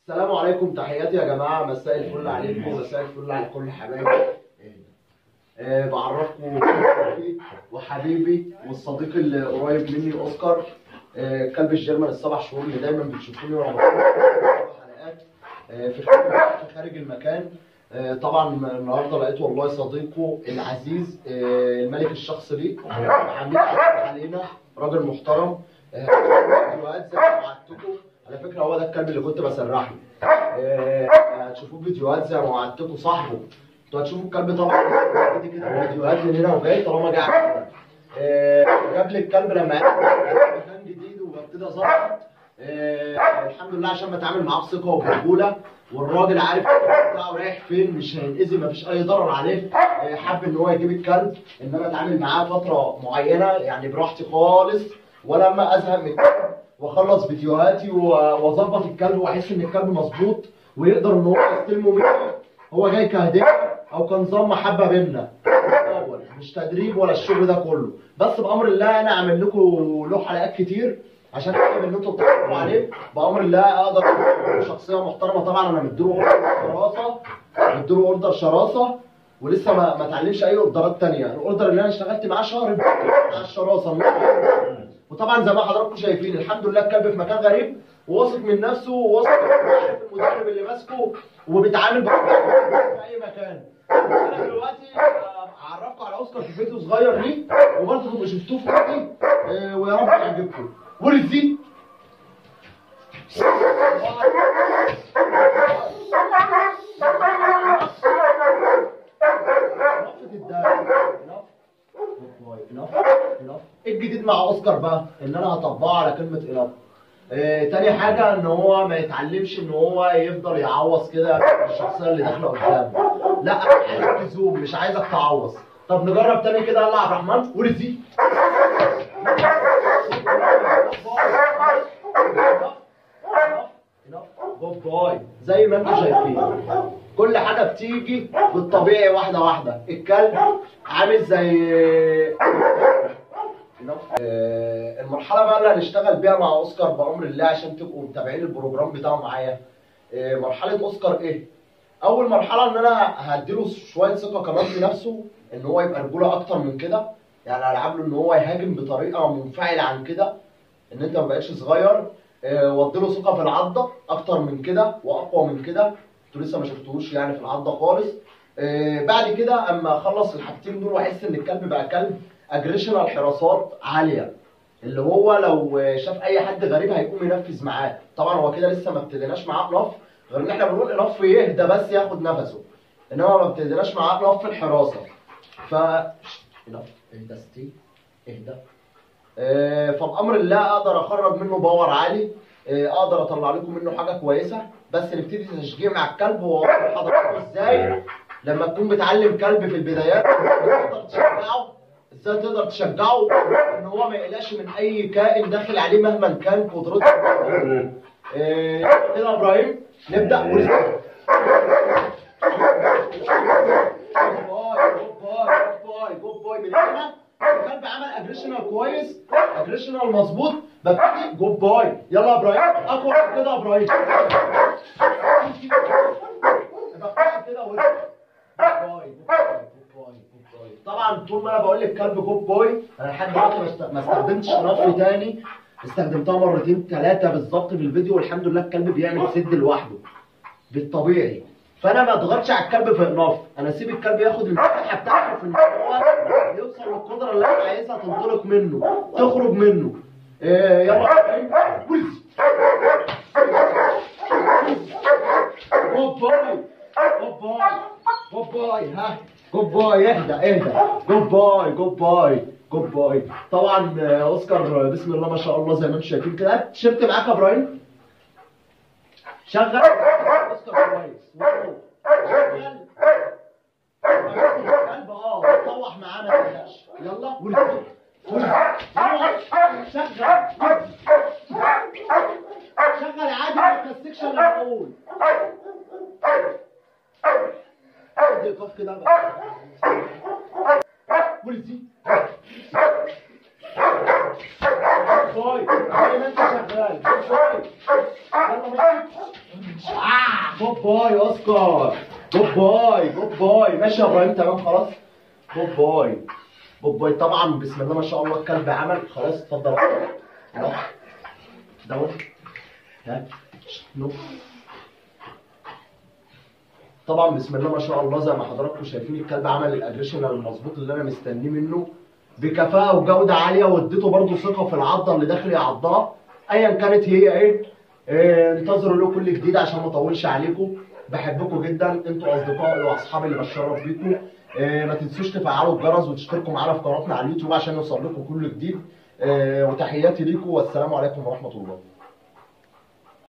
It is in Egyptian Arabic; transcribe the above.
السلام عليكم تحياتي يا جماعه مساء الفل عليكم مساء الفل على كل حبايبي أه بعرفكم صديقي وحبيبي والصديق اللي قريب مني اوسكار أه كلب الجيرمان السبع شهور اللي دايما بتشوفوني وانا بصور حلقات أه في خارج- في خارج المكان أه طبعا النهارده لقيت والله صديقه العزيز أه الملك الشخص ليه حميد علينا راجل محترم أه فيديوهات زي ما وعدتكم على فكره هو ده الكلب اللي كنت بسرحه آه، هتشوفوه فيديوهات زي ما وعدتكم صاحبه انتوا هتشوفوا الكلب طبعا كده كده فيديوهات من هنا وجاي طالما جه على آه، جاب لي الكلب لما مكان جديد وببتدي اظبط آه، الحمد لله عشان بتعامل معاه بثقه وبرجوله والراجل عارف بتاعه رايح فين مش هينأذي مفيش اي ضرر عليه آه، حب ان هو يجيب الكلب ان انا اتعامل معاه فتره معينه يعني براحتي خالص ولما ازهق من الكلب واخلص فيديوهاتي و- واظبط الكلب واحس ان الكلب مظبوط ويقدر ان هو يستلمه مني هو جاي كهديه او كنظام محبه بينا اول مش تدريب ولا الشغل ده كله بس بامر الله انا اعمل لكم له حلقات كتير عشان اقدر ان انتوا تتفرجوا عليه بامر الله اقدر أكون شخصيه محترمه طبعا انا مديله اوردر شراسه مديله اوردر شراسه ولسه ما ما اتعلمش اي اوردرات تانية الاوردر اللي انا اشتغلت معاه شهر مع الشراسه وطبعا زي ما حضراتكم شايفين الحمد لله الكلب في مكان غريب وواثق من نفسه وواثق عارف المدرب اللي ماسكه وبيتعامل بحرية في اي مكان انا دلوقتي آه، هعرفكم على اوسكار في فيديو صغير ليه وبرضه تبقوا شفتوه في فيديو آه، ويا رب يعجبكم ورزي ايه الجديد مع اوسكار بقى ان انا هطبقه على كلمه انف آه، تاني حاجة ان هو ما يتعلمش ان هو يفضل يعوص كده الشخصية اللي داخلة قدامه لا عايزك تزوم مش عايزك تعوص طب نجرب تاني كده يلا يا عبد الرحمن ورزي جود باي زي ما انتم شايفين كل حاجه بتيجي بالطبيعي واحده واحده الكلب عامل زي آه، المرحله بقى اللي هنشتغل بيها مع اوسكار بامر الله عشان تبقوا متابعين البروجرام بتاعه معايا آه، مرحله اوسكار ايه اول مرحله ان انا هديله شويه ثقه كمان في نفسه ان هو يبقى رجوله اكتر من كده يعني هلعب له ان هو يهاجم بطريقه منفعله عن كده ان انت ما بقتش صغير آه، واديله ثقه في العضه اكتر من كده واقوى من كده انتوا لسه ما شفتوهوش يعني في العضه خالص آه، بعد كده اما اخلص الحاجتين دول واحس ان الكلب بقى كلب اجريشنال حراسات عاليه اللي هو لو شاف اي حد غريب هيقوم ينفذ معاه طبعا هو كده لسه ما ابتديناش معاه نف غير ان احنا بنقول انف يهدى بس ياخد نفسه انما ما ابتديناش معاه نف الحراسه ف انف اهدى ستي اهدى آه، فبامر الله اقدر اخرج منه باور عالي آه، اقدر اطلع لكم منه حاجه كويسه بس نبتدي تشجيع مع الكلب واوري حضراتكم ازاي لما تكون بتعلم كلب في البدايات تقدر تشجعه ازاي تقدر تشجعه ان هو ما يقلقش من اي كائن داخل عليه مهما كان قدرته آه، كده يا ابراهيم نبدا ونبدأ. جود باي جود باي جود باي من هنا الكلب عمل اجريشنال كويس اجريشنال مظبوط ببتدي جود باي يلا يا ابراهيم اقوى من كده يا ابراهيم بخش كده وجود باي جود باي جود باي جود باي طبعا طول ما انا بقول للكلب جود باي انا لحد دلوقتي ما است- ما استخدمتش نفي تاني استخدمتها مرتين ثلاثه بالظبط في الفيديو والحمد لله الكلب بيعمل سد لوحده بالطبيعي فانا ما اضغطش على الكلب في اناف انا اسيب الكلب ياخد المساحه بتاعته في ان هو يوصل للقدره اللي انا عايزها تنطلق منه تخرج منه إيه يلا وز. جود باي جود باي جود باي ها جود باي اهدى اهدى جود باي جود باي جود باي طبعا آه، اوسكار آه، بسم الله ما شاء الله زي ما انتم شايفين كده هات تيشيرت معاك يا ابراهيم شغل اوسكار كويس واو. شغل القلب اه طوح معانا ما تقلقش يلا ولد ولد يلا شغل شغل عادي ما تكسكش الا بقول ادي ايقاف كده بقى ولد دي باي زي ما انت شغال باي يلا ماشي جود باي اوسكار جود باي جود باي ماشي يا ابراهيم تمام خلاص جود باي جود باي طبعا بسم الله ما شاء الله الكلب عمل خلاص اتفضل اهو دور ها نو طبعا بسم الله ما شاء الله زي ما حضراتكم شايفين الكلب عمل الاجريشن المظبوط اللي انا مستنيه منه بكفاءه وجوده عاليه واديته برده ثقه في العضه اللي داخل يعضها ايا كانت هي ايه إيه، انتظروا له كل جديد عشان ما اطولش عليكم بحبكم جدا انتوا اصدقائي واصحابي اللي بتشرف بيكم إيه، ما تنسوش تفعلوا الجرس وتشتركوا معانا في قناتنا على اليوتيوب عشان يوصل لكم كل جديد إيه، وتحياتي ليكم والسلام عليكم ورحمه الله